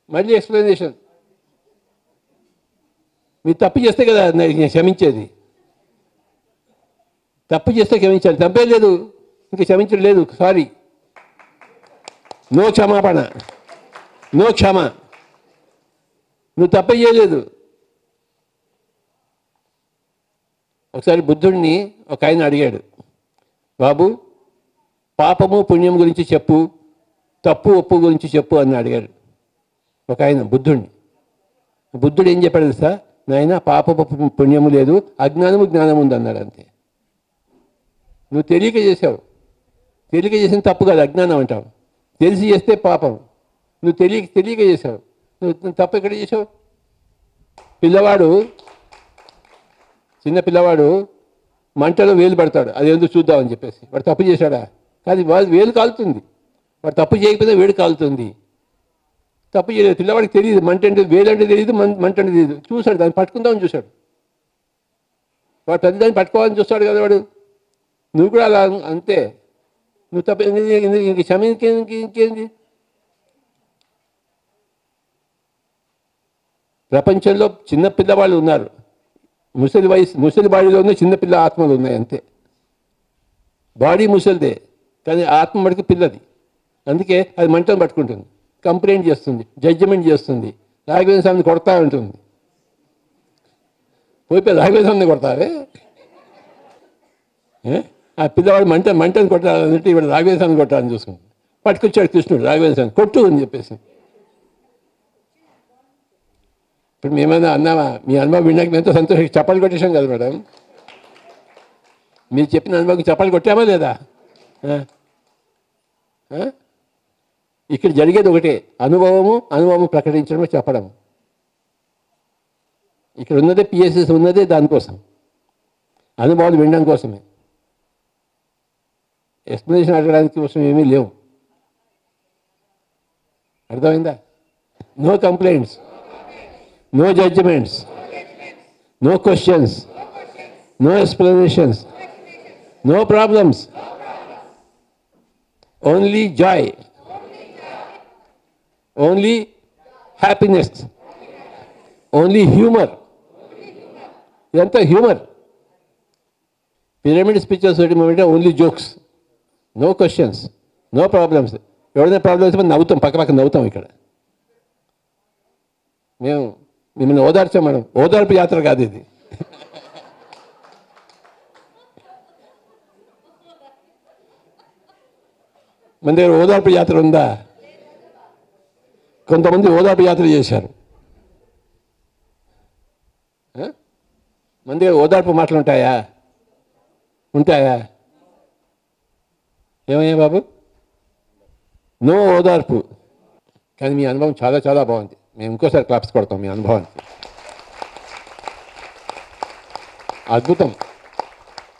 మళ్ళీ ఎక్స్ప్లెనేషన్ మీరు తప్పు చేస్తే కదా నేను క్షమించేది తప్పు చేస్తే క్షమించాలి తప్పే లేదు ఇంకా క్షమించడం లేదు సారీ నో క్షమాపణ నో క్షమ నువ్వు తప్పే చేయలేదు ఒకసారి బుద్ధుడిని ఒక ఆయన అడిగాడు బాబు పాపము పుణ్యం గురించి చెప్పు తప్పు ఒప్పు గురించి చెప్పు అని అడిగాడు ఒక ఆయన బుద్ధుడిని బుద్ధుడు ఏం చెప్పాడు తెలుసా నాయన పాపపు పుణ్యము లేదు అజ్ఞానము జ్ఞానం ఉంది అన్నాడు అంతే నువ్వు తెలియక చేసావు తెలియక చేసిన తప్పు కాదు అజ్ఞానం అంటావు తెలిసి చేస్తే పాపం నువ్వు తెలియక తెలియక చేసావు నువ్వు నువ్వు తప్పు ఎక్కడ చేసావు పిల్లవాడు చిన్న పిల్లవాడు మంటలో వేలు పడతాడు అది ఎందుకు చూద్దామని చెప్పేసి వాడు తప్పు చేశాడా కానీ వాడు వేలు కాలుతుంది వాడు తప్పు చేయకపోతే వేడి కాలుతుంది తప్పు చేయలేదు పిల్లవాడికి తెలియదు మంట అంటే వేలు అంటే తెలియదు మం- మంట అంటే తెలియదు చూశాడు దాన్ని పట్టుకుందామని చూశాడు వాడు పెద్ద దాన్ని పట్టుకోవాలని చూస్తాడు కదా వాడు నువ్వు కూడా అలా అంతే నువ్వు తప్ప ఇంక క్షమ ఇంకేంది ఇంకేంది ప్రపంచంలో చిన్న పిల్లవాళ్ళు ఉన్నారు ముసలి వయసు ముసలి బాడీలోనే చిన్నపిల్ల ఆత్మలు ఉన్నాయి అంతే బాడీ ముసలిదే కానీ ఆత్మ మటుకు పిల్లది అందుకే అది మంటను పట్టుకుంటుంది కంప్లైంట్ చేస్తుంది జడ్జిమెంట్ చేస్తుంది రాఘవేంద్ర స్వామిని కొడతా ఉంటుంది పోయి పోయి రాఘవేంద్ర స్వామిని కొడతారే ఏ? ఆ పిల్లవాడు మంట మంటను కొట్టాలంటే ఇవాడు రాఘవేంద్ర స్వామిని కొట్టాలని చూసుకుంది పట్టుకొచ్చాడు కృష్ణుడు రాఘవేంద్ర స్వామి కొట్టు అని చెప్పేసి ఇప్పుడు మేమైనా అన్నామా మీ అనుభవం విన్నాక ఎంతో సంతోషం చప్పలు కొట్టేశాం కదా మేడం మీరు చెప్పిన అనుభవం చప్పలు కొట్టామా లేదా ఆ? ఆ? ఇక్కడ జరిగేది ఒకటే అనుభవము అనుభవము ప్రకటించడము చెప్పడం ఇక్కడ ఉన్నదే పిఎస్ఎస్ ఉన్నదే దానికోసం అనుభవాలు వినడం కోసమే ఎక్స్ప్లెనేషన్ అడగడానికి కోసం ఏమీ లేవు అర్థమైందా no complaints no judgments, no questions, no explanations, no problems, only joy, only happiness, only humor. ఇదంతా హ్యూమర్ పిరమిడ్ స్పీచెస్ అంటే only jokes no questions no problems ఎవరైనా ప్రాబ్లమ్స్ మనం నవ్వుతాం పక్క పక్క నవ్వుతాం ఇక్కడ మేము మిమ్మల్ని ఓదార్చాం మేడం ఓదార్పు యాత్ర కాదు ఇది మన దగ్గర ఓదార్పు యాత్ర ఉందా కొంతమంది ఓదార్పు యాత్ర చేశారు ఆ? మన దగ్గర ఓదార్పు మాటలు ఉంటాయా ఉంటాయా ఏమయ్యా బాబు నో ఓదార్పు కానీ మీ అనుభవం చాలా చాలా బాగుంది మేము ఇంకోసారి క్లాప్స్ కొడతాం మీ అనుభవానికి అద్భుతం